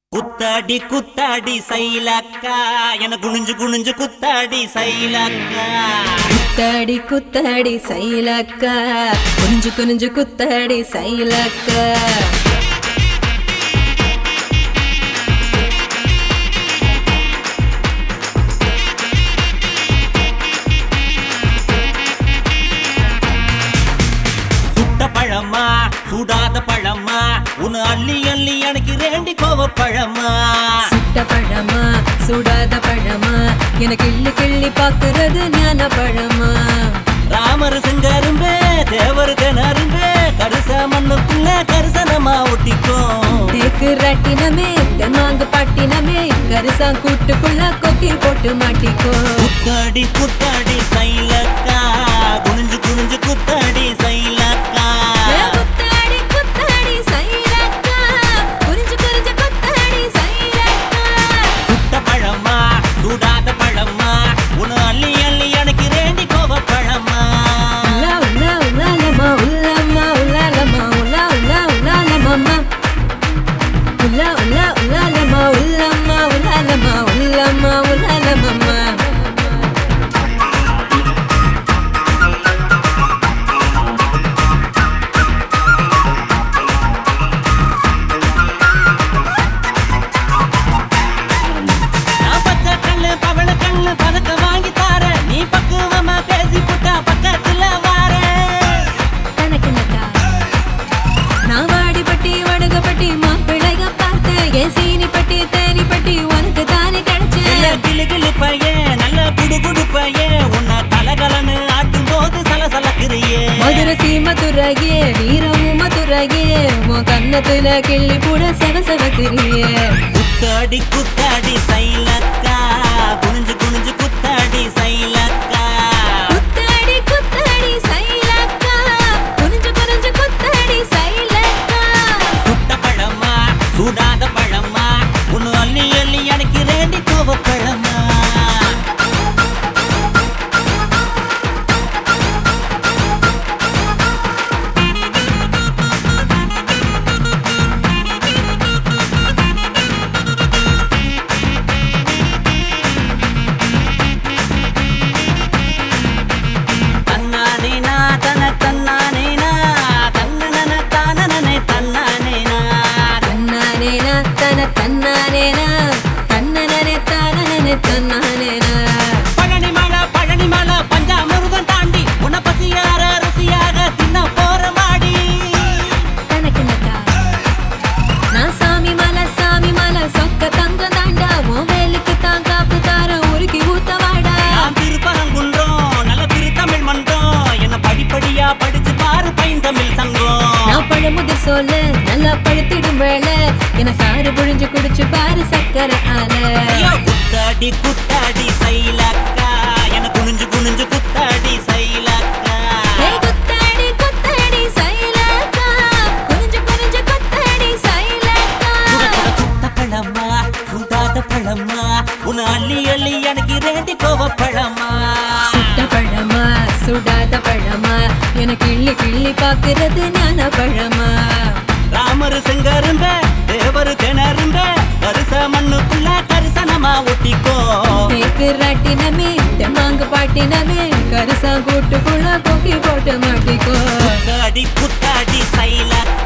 குத்தாடி குத்தாடி சைலக்கா என குனிஞ்சு குனிஞ்சு குத்தாடி சைலக்கா குத்தாடி குத்தாடி சைலக்க குனிஞ்சு குனிஞ்சு குத்தாடி சைலக்க சுட்ட பழமா சுடாத பழமா உன்னு அள்ளி அள்ளி எனக்கு ரேண்டி கோவ பழமா சுட்ட பழமா சுடாத பழமா எனக்கு கிள்ளி கிள்ளி பாக்குறது ஞான பழமா ராமர் செஞ்சாரும்பே தேவர் திணறும்பே கருச மண்ணுக்குள்ள கரிசனமா ஒட்டிக்கும் தேக்கு ராட்டினமே தெம்மாங்கு பாட்டினமே கரிசா கூட்டுக்குள்ள கொக்கி போட்டு மாட்டிக்கோ குத்தாடி குத்தாடி சைலக்கா குனிஞ்சு குனிஞ்சு குத்தாடி சைலக்கா ஏ குத்தாடி குத்தாடி சைலக்க குனிஞ்சு குனிஞ்சு குத்தாடி சைலக்க சுட்ட பழமா சுடாத பழமா உன்னு அள்ளி அள்ளி எனக்கு ரேண்டி கோவ பழமா உலா உலா உலாலமா உலாமா உலாலமா உலா உலா உலாலமாமா உலா உலா உலாலமா உலாமா உலாலமா உலாமா உலாலமாமா நான் பச்சை கண்ணு பவள கண்ணு பதக்க வாங்கி தார நீ பக்குவமா பேசி புட்டா பக்கத்துல வார தனக்கு நக்கா நான் வாடிப்பட்டி வடுகப்பட்டி மாப்பிள்ளைக பார்த்தேன் என் சீனிப்பட்டி தேனிப்பட்டி உனக்கு தானே நல்ல கிடைச்சேன் கிளு கிளு பையன் நல்ல குடு குடு பையன் உன்னை கலகலன்னு ஆட்டும் போது சலசலக்குறியே மதுரை சீமதுரையே வீரமும் மதுரையே உன் கன்னத்துல கிள்ளி கூட செவ செவக்கிறியே குத்தாடி குத்தாடி சைலக்கா குனிஞ்சு குனிஞ்சு குத்தாடி சைலக்கா குத்தாடி குத்தாடி சைலக்கா குனிஞ்சு குனிஞ்சு குத்தாடி சைலக்கா சுட்ட பழமா சுடாத பழமா உன்னு அள்ளி அள்ளி எனக்கு ரேண்டி கோவ பழமா தன்னானேனா தன தன்னானேனா தன்னன தானனனே தன்னானேனா தன்னானேனா தன தன்னானேனா தன்னனனே தானனனே தன்னானேனா பழனி மலை பழனி மலை பஞ்சாமிருதம் தாண்டி உன்னை பசியார ருசியாக தின்ன போற மாடி தனக்கு நக்கா நான் சாமி மலை சாமி மலை சொக்க தங்க தாண்டா உன் வேலுக்கு தான் காப்பு தார உருக்கி ஊத்த வாடா நான் திருப்பரங்குன்றம் நல்ல திருத்தமிழ் மன்றம் என்ன படிப்படியா படிச்சு பாரு பைந்தமிழ் சங்கம் நான் பழமுதிர் சொல்ல நல்லா பழுத்திடும் வேலை என சாறு புழிஞ்சு குடிச்சு பாரு சக்கரை ஆல ஐயோ, குத்தாடி குத்தாடி சைலக்கா என குனிஞ்சு குனிஞ்சு குத்தாடி சைலக்கா ஏய் குத்தாடி குத்தாடி சைலக்கா குனிஞ்சு குனிஞ்சு குத்தாடி சைலக்கா சுட சுட சுட்ட பழமா சுடாத பழமா உன்னை அள்ளி அள்ளி எனக்கு ரேண்டி கோவ பழமா சுட்ட பழமா சுடாத பழமா என கிள்ளி கிள்ளி பாக்குறது ஞான பழமா ராமர் செங்கரும்ப தேவர் திணறும்ப கரிச மண்ணுக்குள்ள கரிசனமா ஒட்டிக்கோ தேக்கு ராட்டினமே தெம்மாங்கு பாட்டினமே கரிசா கூட்டுக்குள்ள கொக்கி போட்டு மாட்டிக்கோ குத்தாடி குத்தாடி சைலக்கா